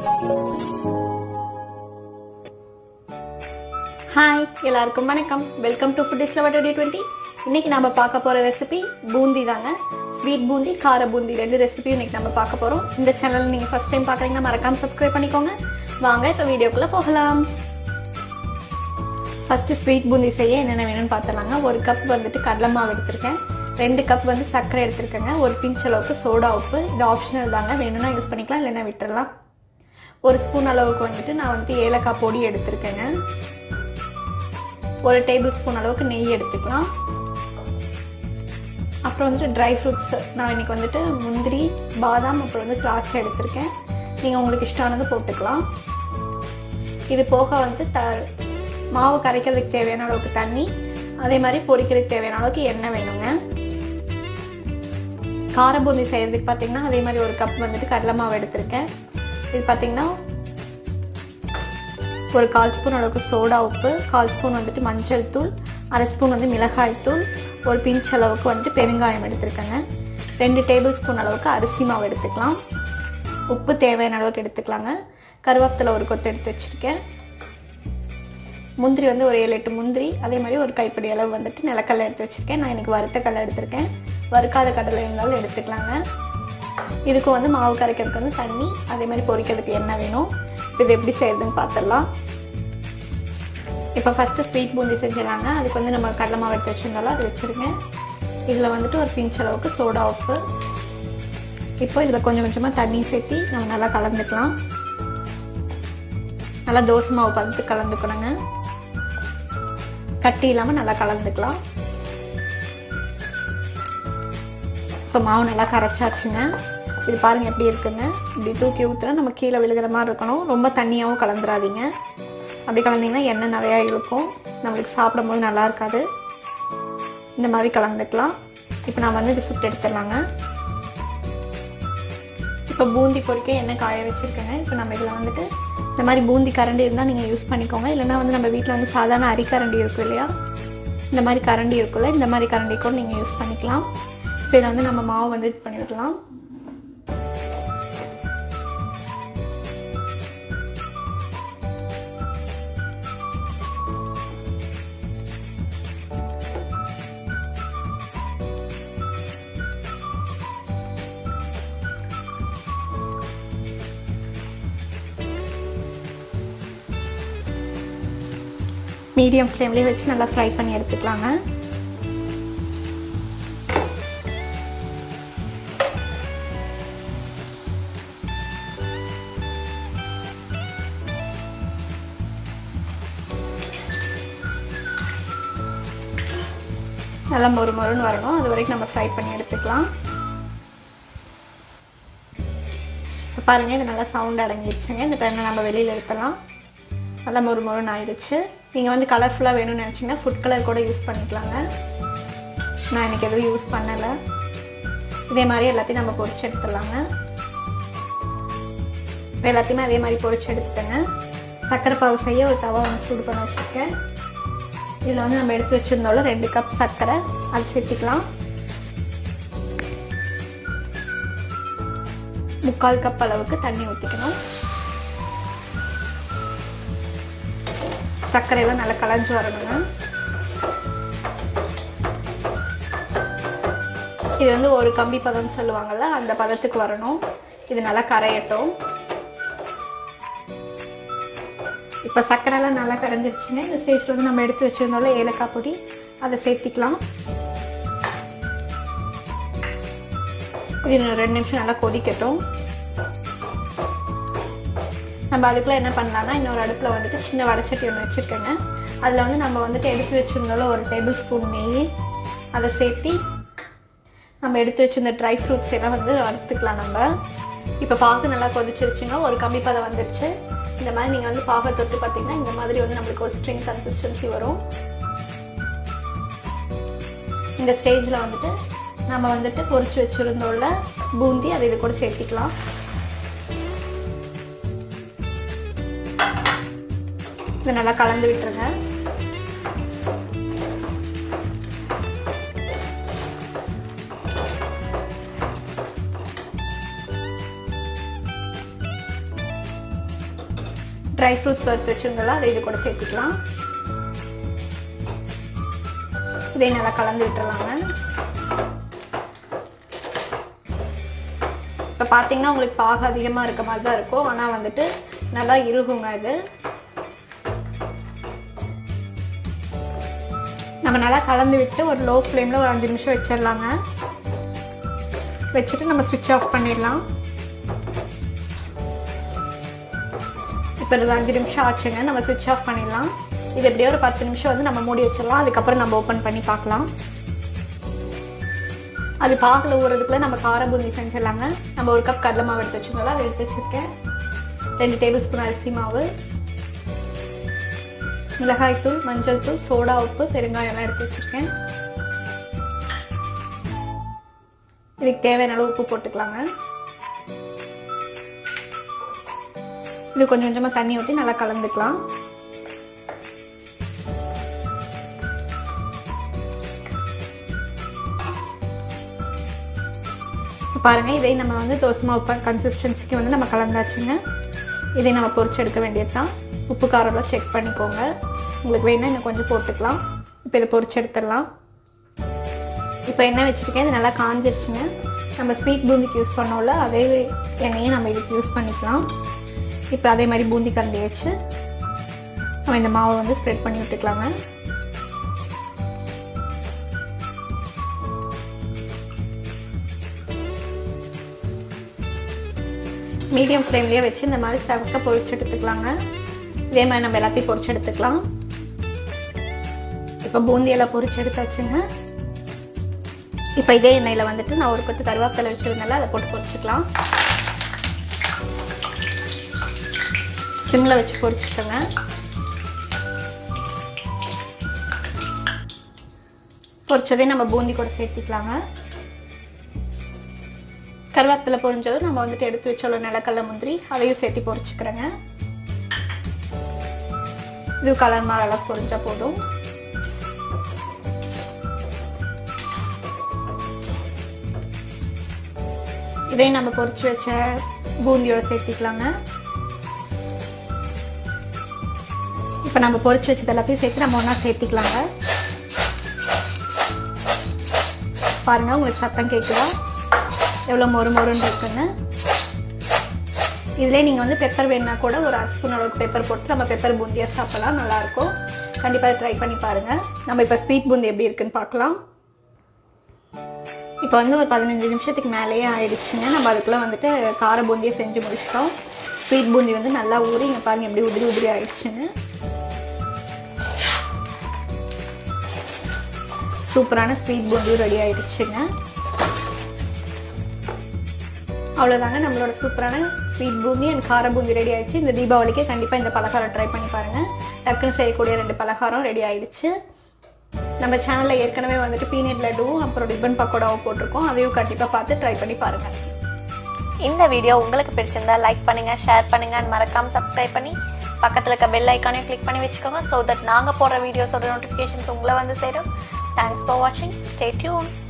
hi எல்லாருக்கும் வணக்கம் welcome to food is lover twenty twenty இன்னைக்கு நம்ம பார்க்க போற ரெசிபி பூந்தி தாங்க ஸ்வீட் பூந்தி கார பூந்தி ரெண்டு ரெசிபியும் இன்னைக்கு நம்ம பார்க்க போறோம் இந்த சேனல் நீங்க ஃபர்ஸ்ட் டைம் பார்க்குறீங்கன்னா மறக்காம சப்ஸ்கிரைப் பண்ணிக்கோங்க வாங்க இப்போ வீடியோக்குள்ள போகலாம் ஃபர்ஸ்ட் ஸ்வீட் பூந்தி செய்ய என்னென்ன வேணும்னு பார்த்துலாங்க ஒரு கப் வந்துட்டு கடலை மாவு எடுத்திருக்கேன் ரெண்டு கப் வந்து சர்க்கரை எடுத்திருக்கேங்க ஒரு பிஞ்ச் அளவுக்கு சோடா உப்பு இது ஆப்ஷனல் தாங்க வேணும்னா யூஸ் பண்ணிக்கலாம் இல்லைன்னா விட்டுறலாம் ஒரு ஸ்பூன் அளவுக்கு வந்துட்டு நான் வந்துட்டு ஏலக்காய் பொடி எடுத்திருக்கேங்க ஒரு டேபிள் ஸ்பூன் அளவுக்கு நெய் எடுத்துக்கலாம் அப்புறம் வந்துட்டு ட்ரை ஃப்ரூட்ஸ் நான் இன்னைக்கு வந்துட்டு முந்திரி பாதாம் அப்புறம் வந்து திராட்சை எடுத்திருக்கேன் நீங்கள் உங்களுக்கு இஷ்டமானது போட்டுக்கலாம் இது போக வந்து த மாவு கரைக்கிறதுக்கு தேவையான அளவுக்கு தண்ணி அதே மாதிரி பொரிக்கிறதுக்கு தேவையான அளவுக்கு எண்ணெய் வேணுங்க கார பூந்தி செய்கிறதுக்கு பார்த்தீங்கன்னா அதே மாதிரி ஒரு கப் வந்துட்டு கடலை மாவு எடுத்திருக்கேன் இது பார்த்தீங்கன்னா ஒரு கால் ஸ்பூன் அளவுக்கு சோடா உப்பு கால் ஸ்பூன் வந்துட்டு மஞ்சள் தூள் அரை ஸ்பூன் வந்து மிளகாய் தூள் ஒரு பிஞ்ச் அளவுக்கு வந்துட்டு பெருங்காயம் எடுத்துருக்கேங்க ரெண்டு டேபிள் ஸ்பூன் அளவுக்கு அரிசி மாவு எடுத்துக்கலாம் உப்பு தேவையான அளவுக்கு எடுத்துக்கலாங்க கருவேப்பிலை ஒரு கொத்து எடுத்து வச்சுருக்கேன் முந்திரி வந்து ஒரு ஏழு எட்டு முந்திரி அதே மாதிரி ஒரு கைப்பிடி அளவு வந்துட்டு நிலக்கடலை எடுத்து வச்சுருக்கேன் நான் இன்னைக்கு வறுத்த கடலை எடுத்திருக்கேன் வறுக்காத கடலை இருந்தாலும் எடுத்துக்கலாங்க இதுக்கும் வந்து மாவு கரைக்கிறதுக்கு வந்து தண்ணி அதே மாதிரி பொரிக்கிறதுக்கு எண்ணெய் வேணும் இது எப்படி செய்யறதுன்னு பார்த்துடலாம் இப்போ ஃபஸ்ட்டு ஸ்வீட் பூந்தி செஞ்சிடலாங்க அதுக்கு வந்து நம்ம கடலை மாவு எடுத்து வச்சுருந்தாலும் அது வச்சுருக்கேன் இதில் வந்துட்டு ஒரு பிஞ்ச் அளவுக்கு சோடா உப்பு இப்போ இதில் கொஞ்சம் கொஞ்சமாக தண்ணி சேர்த்தி நம்ம நல்லா கலந்துக்கலாம் நல்லா தோசை மாவு பதத்து கலந்துக்கணுங்க கட்டி இல்லாமல் நல்லா கலந்துக்கலாம் இப்போ மாவு நல்லா கரைச்சாச்சுங்க இது பாருங்கள் எப்படி இருக்குங்க இப்படி தூக்கி ஊற்றுனா நம்ம கீழே விழுகிற மாதிரி இருக்கணும் ரொம்ப தண்ணியாகவும் கலந்துடாதீங்க அப்படி கலந்தீங்கன்னா எண்ணெய் நிறையா இழுக்கும் நம்மளுக்கு சாப்பிடும் போது நல்லா இருக்காது இந்த மாதிரி கலந்துக்கலாம் இப்போ நான் வந்து இது சுட்டு எடுத்துடலாங்க இப்போ பூந்தி பொறிக்க எண்ணெய் காய வச்சுருக்கேங்க இப்போ நம்ம இதில் வந்துட்டு இந்த மாதிரி பூந்தி கரண்டி இருந்தால் நீங்கள் யூஸ் பண்ணிக்கோங்க இல்லைனா வந்து நம்ம வீட்டில் வந்து சாதாரண அரிக்கரண்டி இருக்கும் இல்லையா இந்த மாதிரி கரண்டி இருக்குல்ல இந்த மாதிரி கரண்டி கூட நீங்கள் யூஸ் பண்ணிக்கலாம் இப்போ இதை வந்து நம்ம மாவு வந்து இது பண்ணிவிடலாம் மீடியம் ஃப்ளேம்லேயே வச்சு நல்லா ஃப்ரை பண்ணி எடுத்துக்கலாங்க நல்லா மொறு மொறுன்னு வரணும் அது வரைக்கும் நம்ம ஃப்ரை பண்ணி எடுத்துக்கலாம் பாருங்கள் இது நல்லா சவுண்ட் அடங்கிடுச்சுங்க இந்த டைமில் நம்ம வெளியில் எடுக்கலாம் நல்லா மொறு மொறுன்னு ஆயிடுச்சு நீங்கள் வந்து கலர்ஃபுல்லாக வேணும்னு நினச்சிங்கன்னா ஃபுட் கலர் கூட யூஸ் பண்ணிக்கலாங்க நான் இன்றைக்கி எதுவும் யூஸ் பண்ணலை இதே மாதிரி எல்லாத்தையும் நம்ம பொரிச்சு எடுத்துடலாங்க எல்லாத்தையுமே அதே மாதிரி பொரிச்சு எடுத்துட்டேங்க சர்க்கரை பாவு செய்ய ஒரு தவா வந்து சூடு பண்ண வச்சுருக்கேன் இதில் வந்து நம்ம எடுத்து வச்சுருந்தோம்ல ரெண்டு கப் சர்க்கரை அது சேர்த்துக்கலாம் முக்கால் கப் அளவுக்கு தண்ணி ஊற்றிக்கணும் சர்க்கரையெல்லாம் நல்லா கலைஞ்சு வரணுங்க இது வந்து ஒரு கம்பி பதம் சொல்லுவாங்கல்ல அந்த பதத்துக்கு வரணும் இது நல்லா கரையட்டும் இப்போ சர்க்கரைலாம் நல்லா கரைஞ்சிருச்சுங்க இந்த ஸ்டேஜில் வந்து நம்ம எடுத்து வச்சிருந்தோம்ல ஏலக்காய் பொடி அதை சேர்த்திக்கலாம் இது ரெண்டு நிமிஷம் நல்லா கொதிக்கட்டும் நம்ம அதுக்குள்ளே என்ன பண்ணலாம்னா இன்னொரு அடுப்பில் வந்துட்டு சின்ன வடச்சட்டி ஒன்று வச்சுருக்கேங்க அதில் வந்து நம்ம வந்துட்டு எடுத்து வச்சுருந்தாலும் ஒரு டேபிள் ஸ்பூன் நெய் அதை சேர்த்தி நம்ம எடுத்து வச்சிருந்த ட்ரை ஃப்ரூட்ஸ் எல்லாம் வந்து வறுத்துக்கலாம் நம்ம இப்போ பாகு நல்லா கொதிச்சிருச்சுங்க ஒரு கம்மி பதம் வந்துருச்சு இந்த மாதிரி நீங்கள் வந்து பாகை தொட்டு பார்த்தீங்கன்னா இந்த மாதிரி வந்து நம்மளுக்கு ஒரு ஸ்ட்ரிங் கன்சிஸ்டன்சி வரும் இந்த ஸ்டேஜில் வந்துட்டு நம்ம வந்துட்டு பொரிச்சு வச்சுருந்தோம்ல பூந்தி அதை இது கூட சேர்த்திக்கலாம் இதை நல்லா கலந்து விட்டுருங்க ட்ரை ஃப்ரூட்ஸ் வறுத்து வச்சுருந்தோம்ல அதை இது கூட சேர்த்துக்கலாம் இதை நல்லா கலந்து விட்டுறலாங்க இப்போ பார்த்தீங்கன்னா உங்களுக்கு பாகு அதிகமாக இருக்க மாதிரி தான் இருக்கும் ஆனால் வந்துட்டு நல்லா இருகுங்க இது நம்ம நல்லா கலந்து விட்டு ஒரு லோ ஃப்ளேமில் ஒரு அஞ்சு நிமிஷம் வச்சிடலாங்க வச்சுட்டு நம்ம ஸ்விட்ச் ஆஃப் பண்ணிடலாம் இப்போ இது அஞ்சு நிமிஷம் ஆச்சுங்க நம்ம ஸ்விட்ச் ஆஃப் பண்ணிடலாம் இது எப்படியோ ஒரு பத்து நிமிஷம் வந்து நம்ம மூடி வச்சிடலாம் அதுக்கப்புறம் நம்ம ஓப்பன் பண்ணி பார்க்கலாம் அது பாகில் ஊறதுக்குள்ள நம்ம கார பூந்தி செஞ்சிடலாங்க நம்ம ஒரு கப் கடலை மாவு எடுத்து வச்சுருந்தோம் அதை எடுத்து வச்சுருக்கேன் ரெண்டு டேபிள் ஸ்பூன் அரிசி மாவு மிளகாய்த்தூள் மஞ்சள் தூள் சோடா உப்பு பெருங்காயம் எல்லாம் எடுத்து வச்சுருக்கேன் இதுக்கு தேவையான அளவு உப்பு போட்டுக்கலாங்க இது கொஞ்சம் கொஞ்சமாக தண்ணி ஊற்றி நல்லா கலந்துக்கலாம் பாருங்க இதை நம்ம வந்து தோசை மாவு கன்சிஸ்டன்சிக்கு வந்து நம்ம கலந்தாச்சுங்க இதை நம்ம பொரிச்சு எடுக்க வேண்டியது தான் உப்பு காரம்லாம் செக் பண்ணிக்கோங்க உங்களுக்கு வேணா இன்னும் கொஞ்சம் போட்டுக்கலாம் இப்போ இதை பொரிச்சு எடுத்துடலாம் இப்போ எண்ணெய் வச்சுருக்கேன் இது நல்லா காஞ்சிருச்சுங்க நம்ம ஸ்வீட் பூந்திக்கு யூஸ் பண்ணோம்ல அதே எண்ணெயை நம்ம இதுக்கு யூஸ் பண்ணிக்கலாம் இப்போ அதே மாதிரி பூந்தி கரண்டி வச்சு நம்ம இந்த மாவை வந்து ஸ்ப்ரெட் பண்ணி விட்டுக்கலாங்க மீடியம் ஃப்ளேம்லேயே வச்சு இந்த மாதிரி செவக்க பொரிச்சு எடுத்துக்கலாங்க இதே மாதிரி நம்ம எல்லாத்தையும் பொரிச்சு எடுத்துக்கலாம் இப்போ பூந்தியெல்லாம் பொரிச்சு எடுத்தாச்சுங்க இப்போ இதே எண்ணெயில் வந்துட்டு நான் ஒரு கொத்து கருவேப்பிலை வச்சுருந்தால அதை போட்டு பொரிச்சுக்கலாம் சிம்மில் வச்சு பொரிச்சுக்கோங்க பொரிச்சதே நம்ம பூந்தி கூட சேர்த்திக்கலாங்க கருவேப்பிலை பொரிஞ்சதும் நம்ம வந்துட்டு எடுத்து வச்சோம் நிலக்கல்ல முந்திரி அதையும் சேர்த்து பொரிச்சுக்கிறேங்க இது கலர் மாதிரி அளவு பொரிஞ்சா போதும் இதையும் நம்ம பொரிச்சு வச்ச பூந்தியோட சேர்த்திக்கலாங்க இப்போ நம்ம பொரிச்சு வச்சது எல்லாத்தையும் சேர்த்து நம்ம ஒன்றா சேர்த்திக்கலாங்க பாருங்க உங்களுக்கு சத்தம் கேட்குதா எவ்வளோ மொறு மொறுன்னு இருக்குன்னு இதிலே நீங்கள் வந்து பெப்பர் வேணுன்னா கூட ஒரு அரை ஸ்பூன் அளவுக்கு பெப்பர் போட்டு நம்ம பெப்பர் பூந்தியாக சாப்பிடலாம் நல்லாயிருக்கும் கண்டிப்பாக ட்ரை பண்ணி பாருங்கள் நம்ம இப்போ ஸ்வீட் பூந்தி எப்படி இருக்குன்னு பார்க்கலாம் இப்போ வந்து ஒரு பதினஞ்சு நிமிஷத்துக்கு மேலேயே ஆயிடுச்சுங்க நம்ம அதுக்குள்ளே வந்துட்டு கார பூந்தியை செஞ்சு முடிச்சிட்டோம் ஸ்வீட் பூந்தி வந்து நல்லா ஊறி இங்கே பாருங்க எப்படி உதிரி உதிரி ஆயிடுச்சுன்னு சூப்பரான ஸ்வீட் பூந்தியும் ரெடி ஆயிடுச்சுங்க அவ்வளோதாங்க நம்மளோட சூப்பரான ஸ்வீட் பூந்தி அண்ட் கார பூந்தி ரெடி ஆயிடுச்சு இந்த தீபாவளிக்கு கண்டிப்பாக இந்த பலகாரம் ட்ரை பண்ணி பாருங்கள் டக்குன்னு செய்யக்கூடிய ரெண்டு பலகாரம் ரெடி ஆயிடுச்சு நம்ம சேனலில் ஏற்கனவே வந்துட்டு பீனட் லட்டுவும் அப்புறம் ரிப்பன் பக்கோடாவும் போட்டிருக்கோம் அதையும் கண்டிப்பாக பார்த்து ட்ரை பண்ணி பாருங்கள் இந்த வீடியோ உங்களுக்கு பிடிச்சிருந்தா லைக் பண்ணுங்க ஷேர் பண்ணுங்க and மறக்காம சப்ஸ்கிரைப் பண்ணி பக்கத்துல இருக்க பெல் ஐக்கானையும் கிளிக் பண்ணி வச்சுக்கோங்க ஸோ தட் நாங்க போடுற வீடியோஸோட நோட்டிஃபிகேஷன்ஸ் உங்களை வந்து சேரும் தேங்க்ஸ் ஃபார் வாட்சிங் ஸ்டே டியூன்